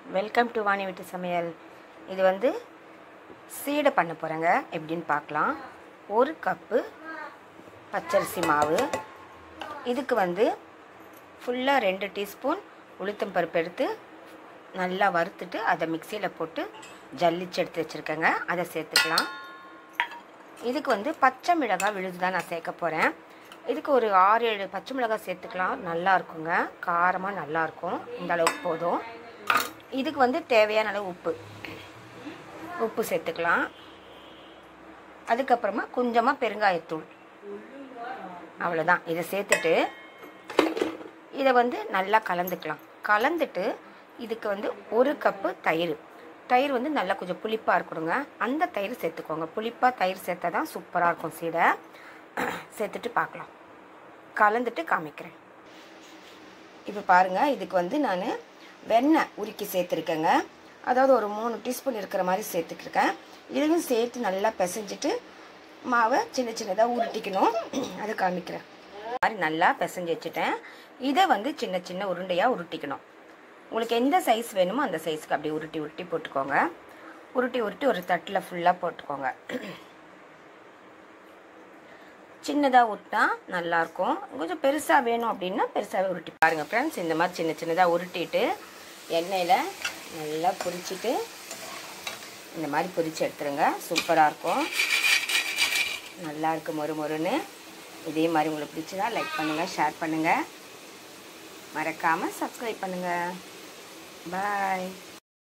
welcome to Vani வீட்டு சமையல் இது வந்து சீடை பண்ண போகிறேங்க எப்படின்னு பார்க்கலாம் ஒரு கப்பு பச்சரிசி மாவு இதுக்கு வந்து ஃபுல்லாக ரெண்டு டீஸ்பூன் உளுத்தம் பருப்பு எடுத்து நல்லா வறுத்துட்டு அதை மிக்சியில் போட்டு ஜல்லிச்சு எடுத்து வச்சுருக்கேங்க அதை சேர்த்துக்கலாம் இதுக்கு வந்து பச்சை மிளகாய் விழுது தான் நான் சேர்க்க போகிறேன் இதுக்கு ஒரு ஆறு ஏழு பச்சை மிளகாய் சேர்த்துக்கலாம் நல்லா இருக்குங்க காரமாக நல்லா இருக்கும் இந்த அளவுக்கு போதும் இதுக்கு வந்து தேவையான அளவு உப்பு உப்பு சேர்த்துக்கலாம் அதுக்கப்புறமா கொஞ்சமாக பெருங்காயத்தூள் அவ்வளோதான் இதை சேர்த்துட்டு இதை வந்து நல்லா கலந்துக்கலாம் கலந்துட்டு இதுக்கு வந்து ஒரு கப்பு தயிர் தயிர் வந்து நல்லா கொஞ்சம் புளிப்பாக இருக்கணுங்க அந்த தயிர் சேர்த்துக்கோங்க புளிப்பாக தயிர் சேர்த்தா தான் சூப்பராக இருக்கும் சீடை சேர்த்துட்டு பார்க்கலாம் கலந்துட்டு காமிக்கிறேன் இப்போ பாருங்கள் இதுக்கு வந்து நான் வெண்ணெய் உருக்கி சேர்த்துருக்கேங்க அதாவது ஒரு மூணு டீஸ்பூன் இருக்கிற மாதிரி சேர்த்துக்கிருக்கேன் இதையும் சேர்த்து நல்லா பிசைஞ்சிட்டு மாவை சின்ன சின்னதாக உருட்டிக்கணும் அதை காமிக்கிறேன் இந்த மாதிரி நல்லா பிசைஞ்சு வச்சுட்டேன் இதை வந்து சின்ன சின்ன உருண்டையாக உருட்டிக்கணும் உங்களுக்கு எந்த சைஸ் வேணுமோ அந்த சைஸ்க்கு அப்படியே உருட்டி உருட்டி போட்டுக்கோங்க உருட்டி உருட்டி ஒரு தட்டில் ஃபுல்லாக போட்டுக்கோங்க சின்னதாக உருட்டா நல்லாயிருக்கும் கொஞ்சம் பெருசாக வேணும் அப்படின்னா பெருசாகவே உருட்டி பாருங்கள் ஃப்ரெண்ட்ஸ் இந்த மாதிரி சின்ன சின்னதாக உருட்டிட்டு எண்ணெயில் நல்லா பொரிச்சிட்டு இந்த மாதிரி பொரிச்சு எடுத்துருங்க சூப்பராக இருக்கும் நல்லா இருக்கு மொறு மொறுன்னு இதே மாதிரி உங்களுக்கு பிடிச்சதா லைக் பண்ணுங்கள் ஷேர் பண்ணுங்கள் மறக்காமல் சப்ஸ்கிரைப் பண்ணுங்கள் பாய்